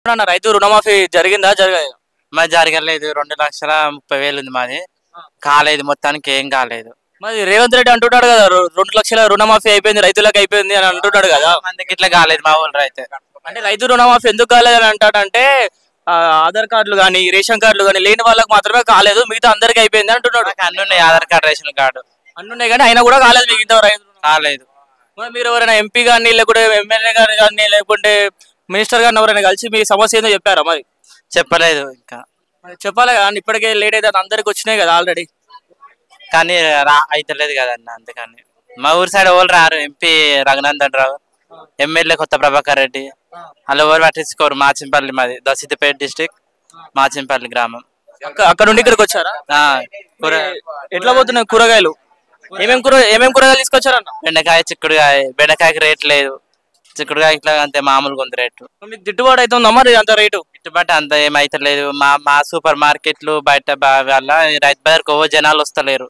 అన్న రైతు రుణమాఫీ జరిగిందా జరగలేదు మరి జరగలేదు రెండు లక్షల ముప్పై వేలు ఉంది మాది కాలేదు మొత్తానికి ఏం కాలేదు మరి రేవంత్ రెడ్డి అంటున్నాడు కదా రు- రెండు లక్షల రుణమాఫీ అయిపోయింది రైతులకు అయిపోయింది అని అంటున్నాడు కదా మందికి ఇట్లా కాలేదు మా ఊళ్ళో అయితే అంటే రైతు రుణమాఫీ ఎందుకు కాలేదు అని అంటాడంటే ఆ, ఆధార్ కార్డులు కానీ రేషన్ కార్డులు కానీ లేని వాళ్ళకి మాత్రమే కాలేదు మిగతా అందరికి అయిపోయింది అంటున్నాడు నాకు అన్ని ఉన్నాయి ఆధార్ కార్డు రేషన్ కార్డు అన్నున్నాయి కానీ అయినా కూడా కాలేదు మిగతా రైతు రుణమాఫీ. కాలేదు మరి మీరు ఎవరైనా ఎంపీ కానీ లేకుంటే ఎమ్మెల్యే గారు కానీ లేకుంటే మినిస్టర్ గారిని ఎవరైనా కలిసి మీ సమస్య ఏందో చెప్పారా మరి చెప్పలేదు ఇంకా మరి చెప్పాలి కదా ఇప్పటికే లేట్ అయితే అందరికి వచ్చినాయి కదా ఆల్రెడీ కానీ రా అయితలేదు కదన్న అందుకని మా ఊరు సైడ్ ఎవరు రారు ఎంపీ రఘునందన్ రావు ఎమ్మెల్యే కొత్త ప్రభాకర్ రెడ్డి అలా ఎవరు పట్టించుకోరు మాచింపల్లి మాది దసిద్దిపేట డిస్టిక్ మాచింపల్లి గ్రామం అక్క- అక్కడ నుండి ఇక్కడికి వచ్చారా ఆ, కూర ఎట్లా పోతున్నాయి కూరగాయలు ఏమేం కూర ఏమేం కూరగాయలు తీసుకొచ్చారన్న బెండకాయ చిక్కుడుకాయ బెండకాయకి రేట్ లేదు చిక్కుడుకాయ ఇట్లా అంతే మామూలుగా ఉంది రేటు మీకు గిట్టుబాటు అవుతుందా మరి అంత రేటు గిట్టుబాటు అంత ఏమైతలేదు మా మా సూపర్ మార్కెట్లు బయట బా- వల్ల రైతు బజార్కి ఓ జనాలు వస్తలేరు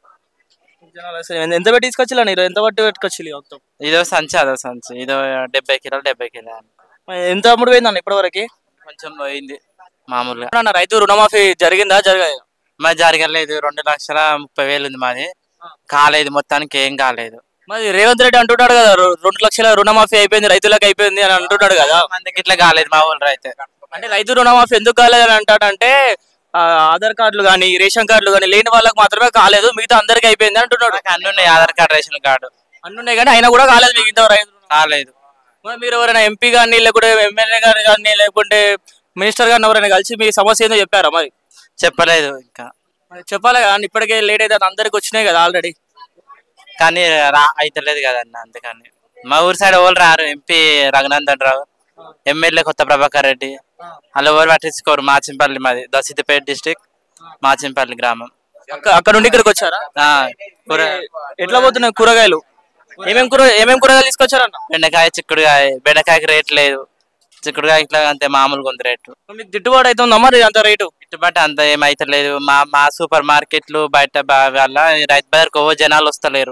జనాలు అసలు ఎంత- ఎంత పెట్టి తీసుకొచ్చిలా మీరు ఎంత పట్టి పెట్టుకొచ్చి మొత్తం ఇదో సంచి అదో సంచి ఇదో డెబ్బై కిలోలు డెబ్బై కిలోలు మరి ఎంత అమ్ముడు పోయిందన్న ఇప్పటివరకు కొంచెం పోయింది మామూలుగా అన్న రైతు రుణమాఫీ జరిగిందా జరగలేదు మరి జరగలేదు రెండు లక్షల ముప్పై వేలు ఉంది మాది కాలేదు మొత్తానికి ఏం కాలేదు మరి రేవంత్ రెడ్డి అంటున్నాడు కదా రు- రెండు లక్షల రుణమాఫీ అయిపోయింది రైతులకు అయిపోయింది అని అంటున్నాడు కదా మందికి ఇట్లా కాలేదు మా ఊళ్ళో అయితే అంటే రైతు రుణమాఫీ ఎందుకు కాలేదు అని అంటాడంటే ఆ, ఆధార్ కార్డులు కానీ రేషన్ కార్డులు కానీ లేని వాళ్ళకి మాత్రమే కాలేదు మిగతా అందరికి అయిపోయింది అంటున్నాడు నాకు అన్ని ఉన్నాయి ఆధార్ కార్డు రేషన్ కార్డు అన్నున్నాయి కానీ అయినా కూడా కాలేదు మిగతా రైతు రుణమాఫీ. కాలేదు మరి మీరు ఎవరైనా ఎంపీ కానీ లేకుంటే ఎమ్మెల్యే గారు కానీ లేకుంటే మినిస్టర్ గారిని ఎవరైనా కలిసి మీ సమస్య ఏందో చెప్పారా మరి చెప్పలేదు ఇంకా మరి చెప్పాలి కదా ఇప్పటికే లేట్ అయితే అందరికి వచ్చినాయి కదా ఆల్రెడీ కానీ రా అయితలేదు కదన్న అందుకని మా ఊరు సైడ్ ఎవరు రారు ఎంపీ రఘునందన్ రావు ఎమ్మెల్యే కొత్త ప్రభాకర్ రెడ్డి అలా ఎవరు పట్టించుకోరు మాచింపల్లి మాది దసిద్దిపేట డిస్టిక్ మాచింపల్లి గ్రామం అక్క- అక్కడ నుండి ఇక్కడికి వచ్చారా ఆ, కూర ఎట్లా పోతున్నాయి కూరగాయలు ఏమేం కూర ఏమేం కూరగాయలు తీసుకొచ్చారన్న బెండకాయ చిక్కుడుకాయ బెండకాయకి రేట్ లేదు చిక్కుడుకాయ ఇట్లా అంతే మామూలుగా ఉంది రేటు మీకు గిట్టుబాటు అవుతుందా మరి అంత రేటు గిట్టుబాటు అంత ఏమైతలేదు మా మా సూపర్ మార్కెట్లు బయట బా- వల్ల రైతు బజార్కి ఓ జనాలు వస్తలేరు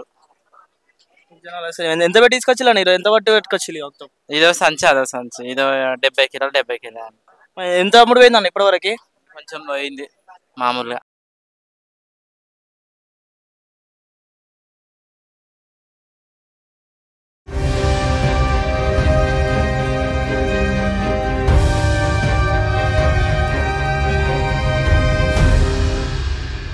జనాలు అసలు ఎంత- ఎంత పెట్టి తీసుకొచ్చిలా మీరు ఎంత పట్టి పెట్టుకొచ్చి మొత్తం ఇదో సంచి అదో సంచి ఇదో డెబ్బై కిలోలు డెబ్బై కిలోలు మరి ఎంత అమ్ముడు పోయిందన్న ఇప్పటివరకు కొంచెం పోయింది మామూలుగా